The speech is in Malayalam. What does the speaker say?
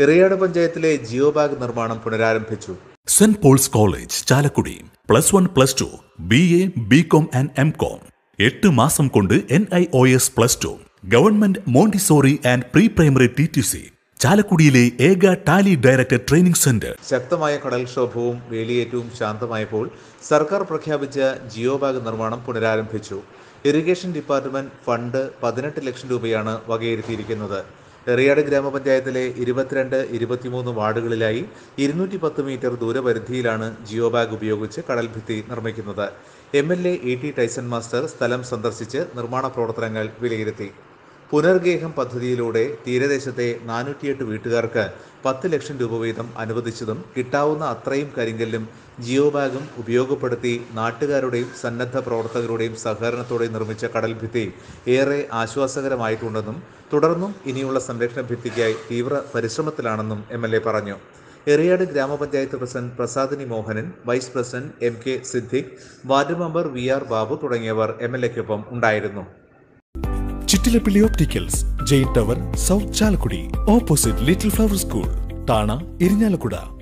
എറിയാട് പഞ്ചായത്തിലെ ജിയോ ബാഗ് നിർമ്മാണം പുനരാരംഭിച്ചു saint Paul's college Chalakudy plus one plus two B A B Com and M Com എട്ട് മാസം കൊണ്ട് N I O S plus two government Montessori and pre primary T T C ചാലക്കുടിയിലെ ഏക ടാലി ഡയറക്ടർ ട്രെയിനിംഗ് സെന്റർ ശക്തമായ കടൽക്ഷോഭവും വേലിയേറ്റവും ശാന്തമായപ്പോൾ സർക്കാർ പ്രഖ്യാപിച്ച ജിയോ ബാഗ് നിർമ്മാണം പുനരാരംഭിച്ചു ഇറിഗേഷൻ ഡിപ്പാർട്ട്മെന്റ് ഫണ്ട് പതിനെട്ട് ലക്ഷം രൂപയാണ് വകയിരുത്തിയിരിക്കുന്നത് എറിയാട് ഗ്രാമപഞ്ചായത്തിലെ ഇരുപത്തിരണ്ട് ഇരുപത്തിമൂന്ന് വാർഡുകളിലായി ഇരുന്നൂറ്റി പത്ത് മീറ്റർ ദൂരപരിധിയിലാണ് ജിയോ ബാഗ് ഉപയോഗിച്ച് കടൽഭിത്തി നിർമ്മിക്കുന്നത് M L A E T Tyson master സ്ഥലം സന്ദർശിച്ച് നിർമ്മാണ പ്രവർത്തനങ്ങൾ വിലയിരുത്തി പുനർഗേഹം പദ്ധതിയിലൂടെ തീരദേശത്തെ നാനൂറ്റിയെട്ട് വീട്ടുകാർക്ക് പത്ത് ലക്ഷം രൂപ വീതം അനുവദിച്ചതും കിട്ടാവുന്ന അത്രയും കരിങ്കല്ലും ജിയോ ബാഗും ഉപയോഗപ്പെടുത്തി നാട്ടുകാരുടെയും സന്നദ്ധ പ്രവർത്തകരുടെയും സഹകരണത്തോടെ നിർമ്മിച്ച കടൽഭിത്തി ഏറെ ആശ്വാസകരമായിട്ടുണ്ടെന്നും തുടർന്നും ഇനിയുള്ള സംരക്ഷണ ഭിത്തിക്കായി തീവ്ര പരിശ്രമത്തിലാണെന്നും എം എൽ എ പറഞ്ഞു എറിയാട് ഗ്രാമപഞ്ചായത്ത് president Prasadini Mohanan vice president M K Siddique ward member V R Babu തുടങ്ങിയവർ എം എൽ എക്കൊപ്പം ഉണ്ടായിരുന്നു Chittilappilly opticals Jain tower south Chalakudy opposite little flower school Thana Irinjalakuda